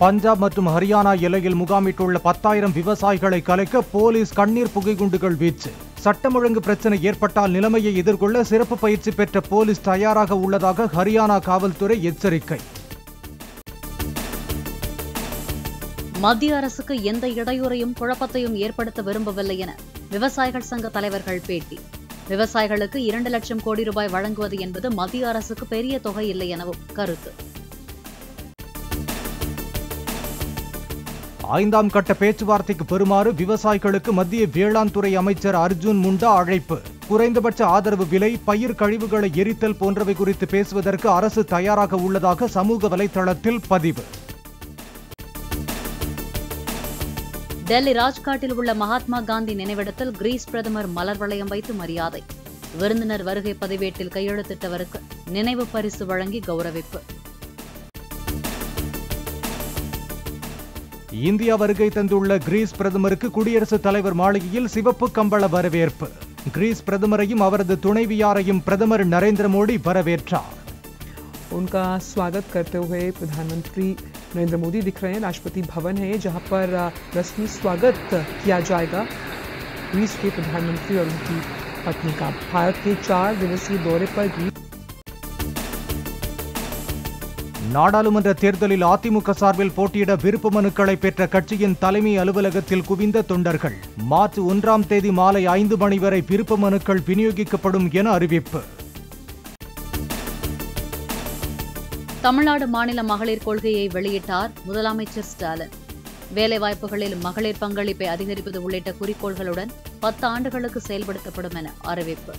பஞ்சாப் மற்றும் ஹரியானா எல்லையில் முகாமிட்டுள்ள பத்தாயிரம் விவசாயிகளை கலைக்க போலீஸ் கண்ணீர் புகைகுண்டுகள் வீச்சு சட்டம் ஒழுங்கு பிரச்சனை ஏற்பட்டால் நிலைமையை எதிர்கொள்ள சிறப்பு பயிற்சி பெற்ற போலீஸ் தயாராக உள்ளதாக ஹரியானா காவல்துறை எச்சரிக்கை மத்திய அரசுக்கு எந்த இடையூறையும் குழப்பத்தையும் ஏற்படுத்த விரும்பவில்லை என விவசாயிகள் சங்க தலைவர்கள் பேட்டி விவசாயிகளுக்கு இரண்டு லட்சம் கோடி ரூபாய் வழங்குவது என்பது மத்திய அரசுக்கு பெரிய தொகை இல்லை எனவும் கருத்து ஐந்தாம் கட்ட பேச்சுவார்த்தைக்கு பெறுமாறு விவசாயிகளுக்கு மத்திய வேளாண் துறை அமைச்சர் அர்ஜுன் முண்டா அழைப்பு குறைந்தபட்ச ஆதரவு விலை பயிர் கழிவுகளை எரித்தல் போன்றவை குறித்து பேசுவதற்கு அரசு தயாராக உள்ளதாக சமூக வலைதளத்தில் பதிவு டெல்லி ராஜ்காட்டில் உள்ள மகாத்மா காந்தி நினைவிடத்தில் கிரீஸ் பிரதமர் மலர் வளையம் வைத்து மரியாதை விருந்தினர் வருகை பதிவேட்டில் கையெழுத்திட்டவருக்கு நினைவு பரிசு வழங்கி கௌரவிப்பு இந்தியா வருகை தந்துள்ள கிரீஸ் பிரதமருக்கு குடியரசுத் தலைவர் மாளிகையில் சிவப்பு கம்பள வரவேற்பு கிரீஸ் பிரதமரையும் அவரது துணைவியாரையும் பிரதமர் நரேந்திர மோடி வரவேற்றார் उनका स्वागत करते हुए प्रधानमंत्री नरेंद्र मोदी दिख रहे हैं राष्ट्रपति भवन है जहां पर अ, रस्मी स्वागत किया जाएगा ग्रीस के प्रधानमंत्री और उनकी पत्नी का भारत के चार दिवसीय दौरे पर ग्रीस நாடாளுமன்ற தேர்தலில் அதிமுக சார்பில் போட்டியிட விருப்ப மனுக்களை பெற்ற கட்சியின் தலைமை அலுவலகத்தில் குவிந்த தொண்டர்கள் மார்ச் ஒன்றாம் தேதி மாலை ஐந்து மணி வரை விருப்ப மனுக்கள் விநியோகிக்கப்படும் என அறிவிப்பு தமிழ்நாடு மாநில மகளிர் கொள்கையை வெளியிட்டார் முதலமைச்சர் ஸ்டாலின் வேலைவாய்ப்புகளில் மகளிர் பங்களிப்பை அதிகரிப்பது உள்ளிட்ட குறிக்கோள்களுடன் பத்து ஆண்டுகளுக்கு செயல்படுத்தப்படும் என அறிவிப்பு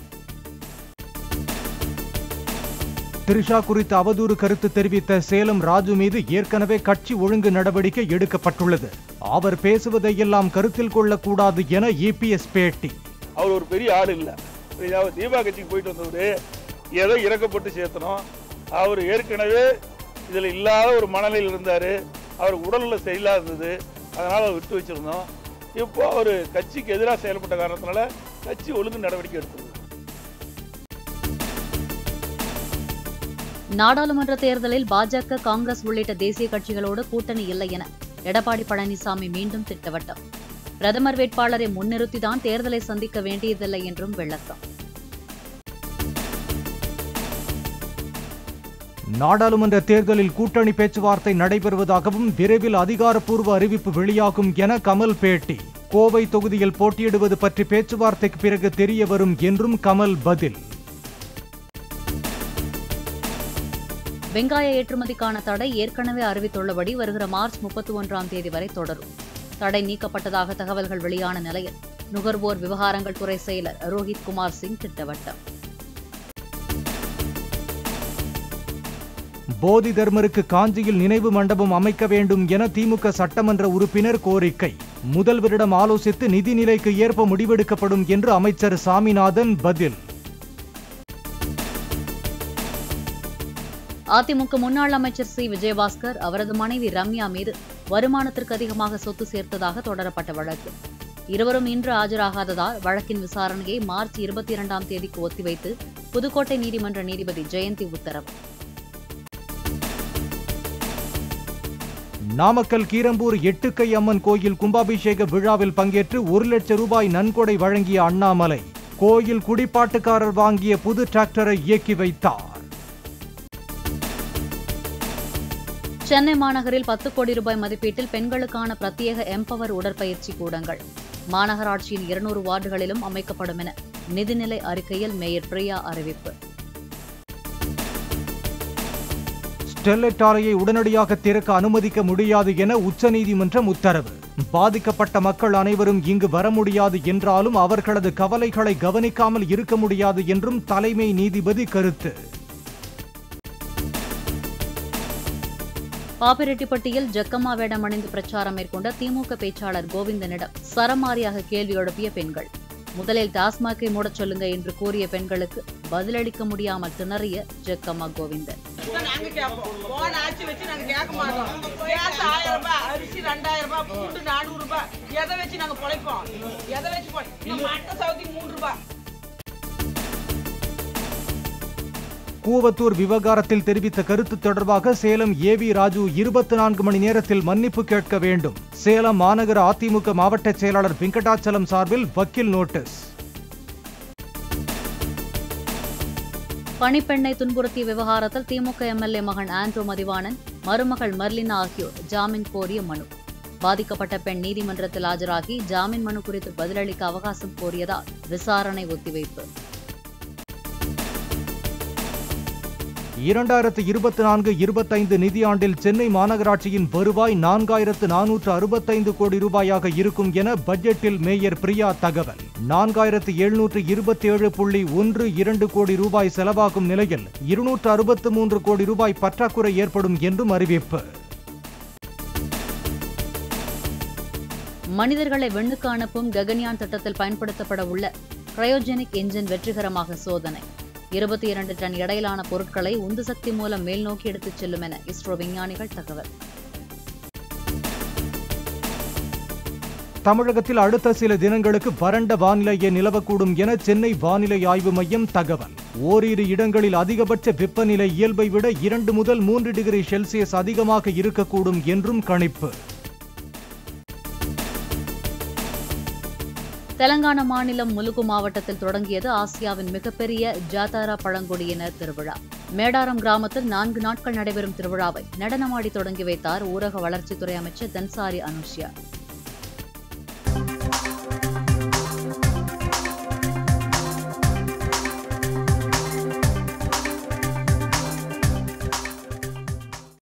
திரிஷா குறித்து அவதூறு கருத்து தெரிவித்த சேலம் ராஜு மீது ஏற்கனவே கட்சி ஒழுங்கு நடவடிக்கை எடுக்கப்பட்டுள்ளது அவர் பேசுவதையெல்லாம் கருத்தில் கொள்ளக்கூடாது என இபிஎஸ் பேட்டி அவர் ஒரு பெரிய ஆள் இல்லை அவர் தீபா கட்சிக்கு போயிட்டு வந்தவர் ஏதோ இறக்கப்பட்டு சேர்த்தணும் அவர் ஏற்கனவே இதில் இல்லாத ஒரு மனநிலையில் இருந்தார் அவர் உடல்ல சரியில்லாத இருந்தது அதனால் அவர் விட்டு வச்சிருந்தோம் இப்போ அவர் கட்சிக்கு எதிராக செயல்பட்ட காரணத்தினால கட்சி ஒழுங்கு நடவடிக்கை எடுத்தது நாடாளுமன்ற தேர்தலில் பாஜக காங்கிரஸ் உள்ளிட்ட தேசிய கட்சிகளோடு கூட்டணி இல்லை என எடப்பாடி பழனிசாமி மீண்டும் திட்டவட்டம் பிரதமர் வேட்பாளரை முன்னிறுத்திதான் தேர்தலை சந்திக்க வேண்டியதில்லை என்றும் விளக்கம் நாடாளுமன்ற தேர்தலில் கூட்டணி பேச்சுவார்த்தை நடைபெறுவதாகவும் விரைவில் அதிகாரப்பூர்வ அறிவிப்பு வெளியாகும் என கமல் பேட்டி கோவை தொகுதியில் போட்டியிடுவது பற்றி பேச்சுவார்த்தைக்கு பிறகு தெரிய வரும் என்றும் கமல் பதில் வெங்காய ஏற்றுமதிக்கான தடை ஏற்கனவே அறிவித்துள்ளபடி வருகிற மார்ச் முப்பத்தி ஒன்றாம் தேதி வரை தொடரும் தடை நீக்கப்பட்டதாக தகவல்கள் வெளியான நிலையில் நுகர்வோர் விவகாரங்கள் துறை செயலர் ரோஹித் குமார் சிங் திட்டவட்டம் போதி தர்மருக்கு காஞ்சியில் நினைவு மண்டபம் அமைக்க வேண்டும் என திமுக சட்டமன்ற உறுப்பினர் கோரிக்கை முதல்வரிடம் ஆலோசித்து நிதிநிலைக்கு ஏற்ப முடிவெடுக்கப்படும் என்று அமைச்சர் சாமிநாதன் பதில் அதிமுக முன்னாள் அமைச்சர் சி விஜயபாஸ்கர் அவரது மனைவி ரம்யா மீது வருமானத்திற்கு அதிகமாக சொத்து சேர்த்ததாக தொடரப்பட்ட வழக்கு இருவரும் இன்று ஆஜராகாததால் வழக்கின் விசாரணையை மார்ச் இருபத்தி இரண்டாம் தேதிக்கு ஒத்திவைத்து புதுக்கோட்டை நீதிமன்ற நீதிபதி ஜெயந்தி உத்தரவு நாமக்கல் கீரம்பூர் எட்டுக்கை அம்மன் கோயில் கும்பாபிஷேக விழாவில் பங்கேற்று ஒரு லட்சம் ரூபாய் நன்கொடை வழங்கிய அண்ணாமலை கோயில் குடிப்பாட்டுக்காரர் வாங்கிய புது டிராக்டரை இயக்கி வைத்தார் சென்னை மாநகரில் பத்து கோடி ரூபாய் மதிப்பீட்டில் பெண்களுக்கான பிரத்யேக எம்பவர் உடற்பயிற்சி கூடங்கள் மாநகராட்சியின் இருநூறு வார்டுகளிலும் அமைக்கப்படும் என நிதிநிலை அறிக்கையில் மேயர் பிரியா அறிவிப்பு ஸ்டெர்லைட் ஆலையை உடனடியாக திறக்க அனுமதிக்க முடியாது என உச்சநீதிமன்றம் உத்தரவு பாதிக்கப்பட்ட மக்கள் அனைவரும் இங்கு வர முடியாது என்றாலும் அவர்களது கவலைகளை கவனிக்காமல் இருக்க முடியாது என்றும் தலைமை நீதிபதி கருத்து பாப்பிரெட்டிப்பட்டியில் ஜக்கம்மா வேடம் அணிந்து பிரச்சாரம் மேற்கொண்ட திமுக பேச்சாளர் கோவிந்தனிடம் சரமாரியாக கேள்வி எழுப்பிய பெண்கள் முதலில் டாஸ்மாகை மூடச் சொல்லுங்க என்று கூறிய பெண்களுக்கு பதிலளிக்க முடியாமல் திணறிய ஜக்கம்மா கோவிந்தன் நாங்க கேட்போம் போன ஆட்சி வச்சு நாங்க கேட்க மாட்டோம் கேஸ் ஆயிரம் ரூபாய் அரிசி ரெண்டாயிரம் ரூபாய் பூண்டு நானூறு ரூபாய் எதை வச்சு நாங்க பொழைப்போம் எதை வச்சு பொழை- இந்த மட்டை சவுத்தி மூணு ரூபாய் கூவத்தூர் விவகாரத்தில் தெரிவித்த கருத்து தொடர்பாக சேலம் ஏவி ராஜு இருபத்தி நான்கு மணி நேரத்தில் மன்னிப்பு கேட்க வேண்டும் சேலம் மாநகர அதிமுக மாவட்ட செயலாளர் வெங்கடாச்சலம் சார்பில் வக்கீல் நோட்டீஸ் பணிப்பெண்ணை துன்புறுத்திய விவகாரத்தில் திமுக எம்எல்ஏ மகன் ஆண்ட்ரோ மதிவாணன் மருமகள் மர்லினா ஆகியோர் ஜாமீன் கோரிய மனு பாதிக்கப்பட்ட பெண் நீதிமன்றத்தில் ஆஜராகி ஜாமீன் மனு குறித்து பதிலளிக்க அவகாசம் கோரியதால் விசாரணை ஒத்திவைப்பு இரண்டாயிரத்து இருபத்தி நான்கு இருபத்தைந்து நிதியாண்டில் சென்னை மாநகராட்சியின் வருவாய் நான்காயிரத்து நானூற்று அறுபத்தைந்து கோடி ரூபாயாக இருக்கும் என பட்ஜெட்டில் மேயர் பிரியா தகவல் நான்காயிரத்து எழுநூற்று இருபத்தி ஏழு புள்ளி ஒன்று இரண்டு கோடி ரூபாய் செலவாகும் நிலையில் இருநூற்று அறுபத்து மூன்று கோடி ரூபாய் பற்றாக்குறை ஏற்படும் என்றும் அறிவிப்பு மனிதர்களை விண்ணுக்கு அனுப்பும் ககன்யான் திட்டத்தில் பயன்படுத்தப்பட உள்ள கிரயோஜெனிக் என்ஜின் வெற்றிகரமாக சோதனை இருபத்தி இரண்டு டன் எடையிலான பொருட்களை உந்து சக்தி மூலம் மேல் நோக்கி எடுத்துச் செல்லும் என இஸ்ரோ விஞ்ஞானிகள் தகவல் தமிழகத்தில் அடுத்த சில தினங்களுக்கு வறண்ட வானிலையே நிலவக்கூடும் என சென்னை வானிலை ஆய்வு மையம் தகவல் ஓரிரு இடங்களில் அதிகபட்ச வெப்பநிலை இயல்பை விட இரண்டு முதல் மூன்று டிகிரி செல்சியஸ் அதிகமாக இருக்கக்கூடும் என்றும் கணிப்பு தெலங்கானா மாநிலம் முலுகு மாவட்டத்தில் தொடங்கியது ஆசியாவின் மிகப்பெரிய ஜாத்தாரா பழங்குடியினர் திருவிழா மேடாரம் கிராமத்தில் நான்கு நாட்கள் நடைபெறும் திருவிழாவை நடனமாடி தொடங்கி வைத்தார் ஊரக வளர்ச்சித்துறை அமைச்சர் தன்சாரி அனுஷ்யா